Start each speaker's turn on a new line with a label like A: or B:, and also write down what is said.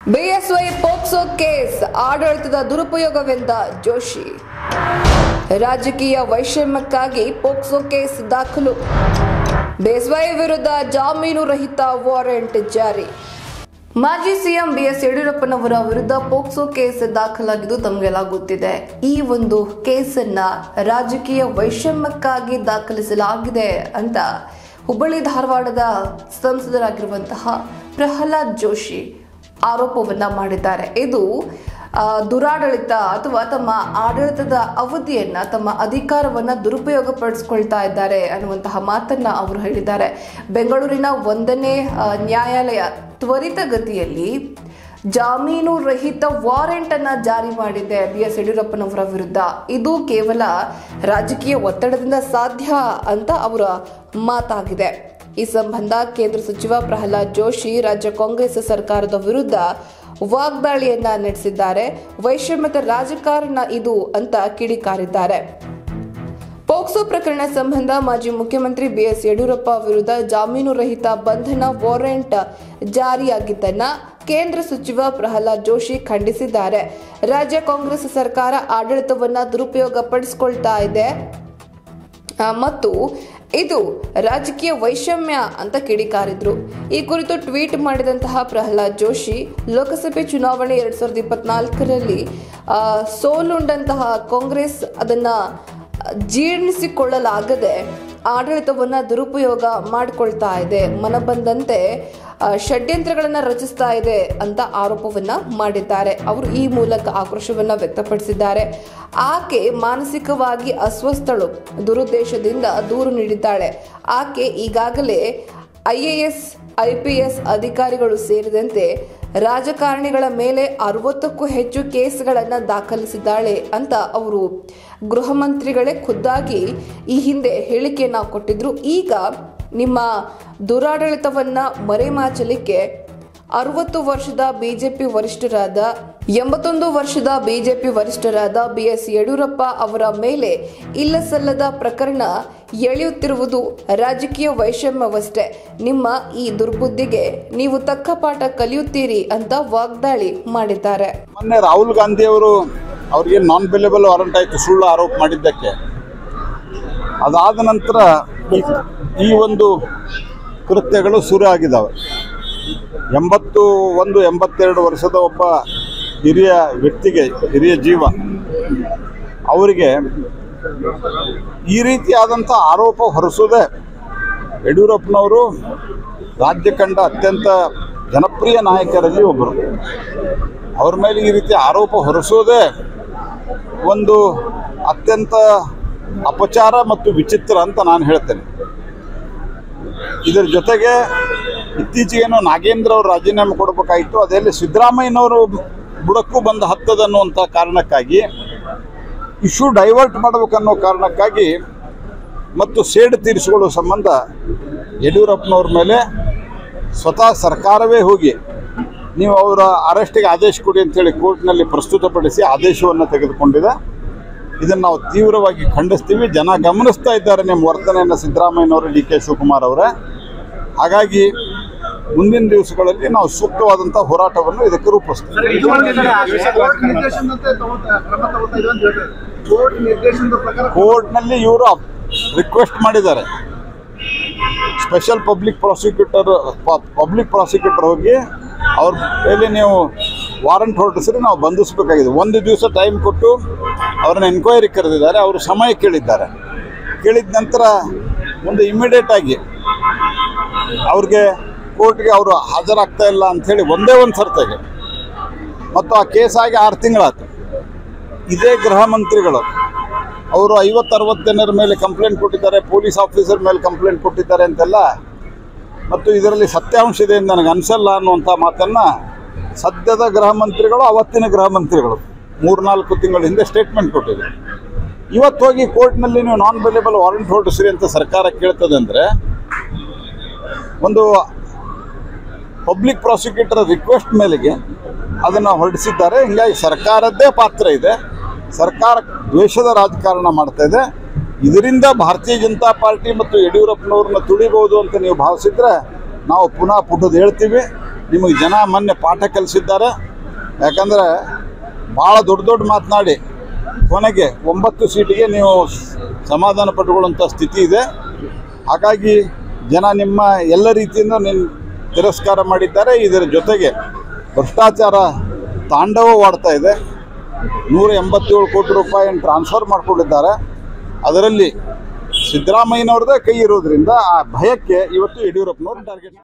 A: BSY POCSO case ಆಡಳಿತದ ದುರುಪಯೋಗವೆಂದ ಜೋಶಿ ರಾಜಕೀಯ ವೈಷಮ್ಯಕ್ಕಾಗಿ ಪೋಕ್ಸೋ ಕೇಸ್ ದಾಖಲು ಬಿಎಸ್ವೈ ವಿರುದ್ಧ ಜಾಮೀನು ರಹಿತ ವಾರೆಂಟ್ ಜಾರಿ ಮಾಜಿ ಸಿಎಂ ಬಿಎಸ್ ಯಡಿಯೂರಪ್ಪನವರ ವಿರುದ್ಧ ಪೋಕ್ಸೋ ಕೇಸ್ ದಾಖಲಾಗಿದ್ದು ತಮಗೆಲ್ಲ ಗೊತ್ತಿದೆ ಈ ಒಂದು ಕೇಸನ್ನ ರಾಜಕೀಯ ವೈಷಮ್ಯಕ್ಕಾಗಿ ದಾಖಲಿಸಲಾಗಿದೆ ಅಂತ ಹುಬ್ಬಳ್ಳಿ ಧಾರವಾಡದ ಸಂಸದರಾಗಿರುವಂತಹ ಪ್ರಹ್ಲಾದ್ ಜೋಶಿ ಆರೋಪವನ್ನ ಮಾಡಿದ್ದಾರೆ ಇದು ಆ, ದುರಾಡಳಿತ ಅಥವಾ ತಮ್ಮ ಆಡಳಿತದ ಅವಧಿಯನ್ನ ತಮ್ಮ ಅಧಿಕಾರವನ್ನ ದುರುಪಯೋಗ ಪಡಿಸ್ಕೊಳ್ತಾ ಇದ್ದಾರೆ ಅನ್ನುವಂತಹ ಮಾತನ್ನ ಅವರು ಹೇಳಿದ್ದಾರೆ ಬೆಂಗಳೂರಿನ ಒಂದನೇ ಆ, ನ್ಯಾಯಾಲಯ ತ್ವರಿತಗತಿಯಲ್ಲಿ ಜಾಮೀನು ರಹಿತ ವಾರೆಂಟ್ ಅನ್ನ ಜಾರಿ ಮಾಡಿದೆ ಬಿ ಎಸ್ ಯಡಿಯೂರಪ್ಪನವರ ವಿರುದ್ಧ ಇದು ಕೇವಲ ರಾಜಕೀಯ ಒತ್ತಡದಿಂದ ಸಾಧ್ಯ ಅಂತ ಅವರ ಮಾತಾಗಿದೆ ಈ ಸಂಬಂಧ ಕೇಂದ್ರ ಸಚಿವ ಪ್ರಹ್ಲಾದ್ ಜೋಶಿ ರಾಜ್ಯ ಕಾಂಗ್ರೆಸ್ ಸರ್ಕಾರದ ವಿರುದ್ಧ ವಾಗ್ದಾಳಿಯನ್ನ ನಡೆಸಿದ್ದಾರೆ ವೈಷಮ್ಯದ ರಾಜಕಾರಣ ಇದು ಅಂತ ಕಿಡಿಕಾರಿದ್ದಾರೆ ಪೋಕ್ಸೋ ಪ್ರಕರಣ ಸಂಬಂಧ ಮಾಜಿ ಮುಖ್ಯಮಂತ್ರಿ ಬಿಎಸ್ ಯಡಿಯೂರಪ್ಪ ವಿರುದ್ಧ ಜಾಮೀನು ರಹಿತ ಬಂಧನ ವಾರೆಂಟ್ ಜಾರಿಯಾಗಿದ್ದನ್ನ ಕೇಂದ್ರ ಸಚಿವ ಪ್ರಹ್ಲಾದ್ ಜೋಶಿ ಖಂಡಿಸಿದ್ದಾರೆ ರಾಜ್ಯ ಕಾಂಗ್ರೆಸ್ ಸರ್ಕಾರ ಆಡಳಿತವನ್ನ ದುರುಪಯೋಗ ಪಡಿಸಿಕೊಳ್ತಾ ಇದೆ ಆ, ಮತ್ತು ಇದು ರಾಜಕೀಯ ವೈಷಮ್ಯ ಅಂತ ಕಿಡಿಕಾರಿದ್ರು ಈ ಕುರಿತು ಟ್ವೀಟ್ ಮಾಡಿದಂತಹ ಪ್ರಹ್ಲಾದ್ ಜೋಶಿ ಲೋಕಸಭೆ ಚುನಾವಣೆ ಎರಡ್ ಸಾವಿರದ ಇಪ್ಪತ್ನಾಲ್ಕರಲ್ಲಿ ಆ, ಸೋಲುಂಡಂತಹ ಕಾಂಗ್ರೆಸ್ ಅದನ್ನ ಜೀರ್ಣಿಸಿಕೊಳ್ಳಲಾಗದೆ ಆಡಳಿತವನ್ನ ದುರುಪಯೋಗ ಮಾಡಿಕೊಳ್ತಾ ಇದೆ ಮನಬಂದಂತೆ ಆ, ಷಡ್ಯಂತ್ರಗಳನ್ನ ರಚಿಸ್ತಾ ಇದೆ ಅಂತ ಆರೋಪವನ್ನ ಮಾಡಿದ್ದಾರೆ ಅವರು ಈ ಮೂಲಕ ಆಕ್ರೋಶವನ್ನ ವ್ಯಕ್ತಪಡಿಸಿದ್ದಾರೆ ಆಕೆ ಮಾನಸಿಕವಾಗಿ ಅಸ್ವಸ್ಥಳು ದುರುದ್ದೇಶದಿಂದ ದೂರು ನೀಡಿದ್ದಾಳೆ ಆಕೆ ಈಗಾಗಲೇ ಐಎಎಸ್ ಐಪಿಎಸ್ ಅಧಿಕಾರಿಗಳು ಸೇರಿದಂತೆ ರಾಜಕಾರಣಿಗಳ ಮೇಲೆ ಅರವತ್ತಕ್ಕೂ ಹೆಚ್ಚು ಕೇಸ್ಗಳನ್ನು ದಾಖಲಿಸಿದ್ದಾಳೆ ಅಂತ ಅವರು ಗೃಹ ಮಂತ್ರಿಗಳೇ ಖುದ್ದಾಗಿ ಈ ಹಿಂದೆ ಹೇಳಿಕೆಯನ್ನ ಕೊಟ್ಟಿದ್ರು ಈಗ ನಿಮ್ಮ ದುರಾಡಳಿತವನ್ನ ಮರೆಮಾಚಲಿಕ್ಕೆ ಅರವತ್ತು ವರ್ಷದ ಬಿಜೆಪಿ ವರಿಷ್ಠರಾದ ಎಂಬತ್ತೊಂದು ವರ್ಷದ ಬಿಜೆಪಿ ವರಿಷ್ಠರಾದ ಬಿಎಸ್ ಯಡಿಯೂರಪ್ಪ ಅವರ ಮೇಲೆ ಇಲ್ಲಸಲ್ಲದ ಪ್ರಕರಣ ಎಳೆಯುತ್ತಿರುವುದು ರಾಜಕೀಯ ವೈಷಮ್ಯವಷ್ಟೇ ನಿಮ್ಮ ಈ ದುರ್ಬುದ್ಧಿಗೆ ನೀವು ತಕ್ಕ ಪಾಠ ಕಲಿಯುತ್ತೀರಿ ಅಂತ ವಾಗ್ದಾಳಿ ಮಾಡಿದ್ದಾರೆ
B: ಮೊನ್ನೆ ರಾಹುಲ್ ಗಾಂಧಿ ಅವರು ಅವ್ರಿಗೆ ನಾನ್ ಬೆಲೆಬಲ್ ವಾರಂಟ್ ಆಯಿತು ಸುಳ್ಳು ಆರೋಪ ಮಾಡಿದ್ದಕ್ಕೆ ಅದಾದ ನಂತರ ಈ- ಈ ಒಂದು ಕೃತ್ಯಗಳು ಶುರು ಆಗಿದ್ದಾವೆ ಎಂಬತ್ತು ಒಂದು ಎಂಬತ್ತೆರಡು ವರ್ಷದ ಒಬ್ಬ ಹಿರಿಯ ವ್ಯಕ್ತಿಗೆ ಹಿರಿಯ ಜೀವ ಅವರಿಗೆ ಈ ರೀತಿಯಾದಂಥ ಆರೋಪ ಹೊರಿಸೋದೇ ಯಡಿಯೂರಪ್ಪನವರು ರಾಜ್ಯ ಕಂಡ ಅತ್ಯಂತ ಜನಪ್ರಿಯ ನಾಯಕರಲ್ಲಿ ಒಬ್ಬರು ಅವ್ರ ಮೇಲೆ ಈ ರೀತಿ ಆರೋಪ ಹೊರಿಸೋದೇ ಒಂದು ಅತ್ಯಂತ ಅಪಚಾರ ಮತ್ತು ವಿಚಿತ್ರ ಅಂತ ನಾನು ಹೇಳ್ತೇನೆ ಇದರ ಜೊತೆಗೆ ಇತ್ತೀಚೆಗೇನೋ ನಾಗೇಂದ್ರ ಅವರು ರಾಜೀನಾಮೆ ಕೊಡಬೇಕಾಯಿತು ಅದೆಲ್ಲಿ ಸಿದ್ದರಾಮಯ್ಯನವರು ಬುಡಕ್ಕೂ ಬಂದ ಹತ್ತದನ್ನುವಂಥ ಕಾರಣಕ್ಕಾಗಿ ಇಶ್ಯೂ ಡೈವರ್ಟ್ ಮಾಡಬೇಕನ್ನೋ ಕಾರಣಕ್ಕಾಗಿ ಮತ್ತು ಸೇಡು ತೀರಿಸಿಕೊಳ್ಳುವ ಸಂಬಂಧ ಯಡಿಯೂರಪ್ಪನವ್ರ ಮೇಲೆ ಸ್ವತಃ ಸರ್ಕಾರವೇ ಹೋಗಿ ನೀವು ಅವರ ಅರೆಸ್ಟಿಗೆ ಆದೇಶ ಕೊಡಿ ಅಂತೇಳಿ ಕೋರ್ಟ್ನಲ್ಲಿ ಪ್ರಸ್ತುತಪಡಿಸಿ ಆದೇಶವನ್ನು ತೆಗೆದುಕೊಂಡಿದೆ ಇದನ್ನು ನಾವು ತೀವ್ರವಾಗಿ ಖಂಡಿಸ್ತೀವಿ ಜನ ಗಮನಿಸ್ತಾ ಇದ್ದಾರೆ ನಿಮ್ಮ ವರ್ತನೆಯನ್ನು ಸಿದ್ದರಾಮಯ್ಯನವರು ಡಿ ಕೆ ಶಿವಕುಮಾರ್ ಅವರೇ ಹಾಗಾಗಿ ಮುಂದಿನ ದಿವಸಗಳಲ್ಲಿ ನಾವು ಸೂಕ್ತವಾದಂಥ ಹೋರಾಟವನ್ನು ಇದಕ್ಕೆ ರೂಪಿಸ್ತೀವಿ
C: ಕೋರ್ಟ್ ನಿರ್ದೇಶನದಂತೆ ತಗೊಳ್ತಾ- ಕ್ರಮ ತಗೊಳ್ತಾ ಇದೆ ಅಂತ ಹೇಳ್ತಾರೆ ಕೋರ್ಟ್ ನಿರ್ದೇಶನದ ಪ್ರಕಾರ
B: ಕೋರ್ಟ್ನಲ್ಲಿ ಇವರು ರಿಕ್ವೆಸ್ಟ್ ಮಾಡಿದ್ದಾರೆ special public prosecutor public prosecutor ಹೋಗಿ ಅವ್ರ ಮೇಲೆ ನೀವು ವಾರಂಟ್ ಹೊರಡಿಸಿದ್ರೆ ನಾವು ಬಂಧಿಸಬೇಕಾಗಿದೆ ಒಂದು ದಿವಸ ಟೈಮ್ ಕೊಟ್ಟು ಅವ್ರನ್ನ ಎನ್ಕ್ವೈರಿ ಕರೆದಿದ್ದಾರೆ ಅವರು ಸಮಯ ಕೇಳಿದ್ದಾರೆ ಕೇಳಿದ ನಂತರ ಮುಂದೆ ಇಮಿಡಿಯೇಟ್ ಆಗಿ ಅವ್ರಿಗೆ ಕೋರ್ಟ್ಗೆ ಅವರು ಹಾಜರಾಗ್ತಾ ಇಲ್ಲ ಅಂಥೇಳಿ ಒಂದೇ ಒಂದು ಸರ್ತೆಗೆ ಮತ್ತು ಆ ಕೇಸ್ ಆಗಿ ಆರು ತಿಂಗಳಾಯ್ತು ಇದೇ ಗೃಹ ಮಂತ್ರಿಗಳು ಅವರು ಐವತ್ತು ಅರವತ್ತು ಜನರ ಮೇಲೆ ಕಂಪ್ಲೇಂಟ್ ಕೊಟ್ಟಿದ್ದಾರೆ ಪೊಲೀಸ್ ಆಫೀಸರ್ ಮೇಲೆ ಕಂಪ್ಲೇಂಟ್ ಕೊಟ್ಟಿದ್ದಾರೆ ಅಂತೆಲ್ಲ ಮತ್ತು ಇದರಲ್ಲಿ ಸತ್ಯಾಂಶ ಇದೆ ಅಂತ ನನಗೆ ಅನಿಸಲ್ಲ ಅನ್ನುವಂಥ ಮಾತನ್ನು ಸದ್ಯದ ಗೃಹ ಮಂತ್ರಿಗಳು ಅವತ್ತಿನ ಗೃಹ ಮಂತ್ರಿಗಳು ಮೂರ್ನಾಲ್ಕು ತಿಂಗಳ ಹಿಂದೆ ಸ್ಟೇಟ್ಮೆಂಟ್ ಕೊಟ್ಟಿದ್ದಾರೆ ಇವತ್ತು ಹೋಗಿ ಕೋರ್ಟ್ನಲ್ಲಿ ನೀವು ನಾನ್ ಬೆಲೆಬಲ್ ವಾರಂಟ್ ಹೊರಡಿಸ್ರಿ ಅಂತ ಸರ್ಕಾರ ಕೇಳ್ತದೆ ಅಂದರೆ ಒಂದು ಪಬ್ಲಿಕ್ ಪ್ರಾಸಿಕ್ಯೂಟರ್ ರಿಕ್ವೆಸ್ಟ್ ಮೇಲೆಗೆ ಅದನ್ನು ಹೊರಡಿಸಿದ್ದಾರೆ ಹೀಗಾಗಿ ಸರ್ಕಾರದ್ದೇ ಪಾತ್ರ ಇದೆ ಸರ್ಕಾರ ದ್ವೇಷದ ರಾಜಕಾರಣ ಮಾಡ್ತಾ ಇದೆ ಇದರಿಂದ ಭಾರತೀಯ ಜನತಾ ಪಾರ್ಟಿ ಮತ್ತು ಯಡಿಯೂರಪ್ಪನವ್ರನ್ನ ತುಳಿಬಹುದು ಅಂತ ನೀವು ಭಾವಿಸಿದ್ರೆ ನಾವು ಪುನಃ ಪುಟದ ಹೇಳ್ತೀವಿ ನಿಮಗೆ ಜನ ಮೊನ್ನೆ ಪಾಠ ಕಲಿಸಿದ್ದಾರೆ ಯಾಕಂದರೆ ಭಾಳ ದೊಡ್ಡ ದೊಡ್ಡ ಮಾತನಾಡಿ ಕೊನೆಗೆ ಒಂಬತ್ತು ಸೀಟಿಗೆ ನೀವು ಸಮಾಧಾನ ಪಟ್ಟುಕೊಳ್ಳುವಂಥ ಸ್ಥಿತಿ ಇದೆ ಹಾಗಾಗಿ ಜನ ನಿಮ್ಮ ಎಲ್ಲ ರೀತಿಯಿಂದ ನಿನ್ನ ತಿರಸ್ಕಾರ ಮಾಡಿದ್ದಾರೆ ಇದರ ಜೊತೆಗೆ ಭ್ರಷ್ಟಾಚಾರ ತಾಂಡವವಾಡ್ತಾ ಇದೆ ನೂರ ಎಂಬತ್ತೇಳು ಕೋಟಿ ರೂಪಾಯಿಯನ್ನು ಟ್ರಾನ್ಸ್ಫರ್ ಮಾಡಿಕೊಂಡಿದ್ದಾರೆ ಅದರಲ್ಲಿ ಸಿದ್ದರಾಮಯ್ಯನವ್ರದ್ದೇ ಕೈ ಇರೋದ್ರಿಂದ ಆ ಭಯಕ್ಕೆ ಇವತ್ತು ಯಡಿಯೂರಪ್ಪನವ್ರು ಟಾರ್ಗೆಟ್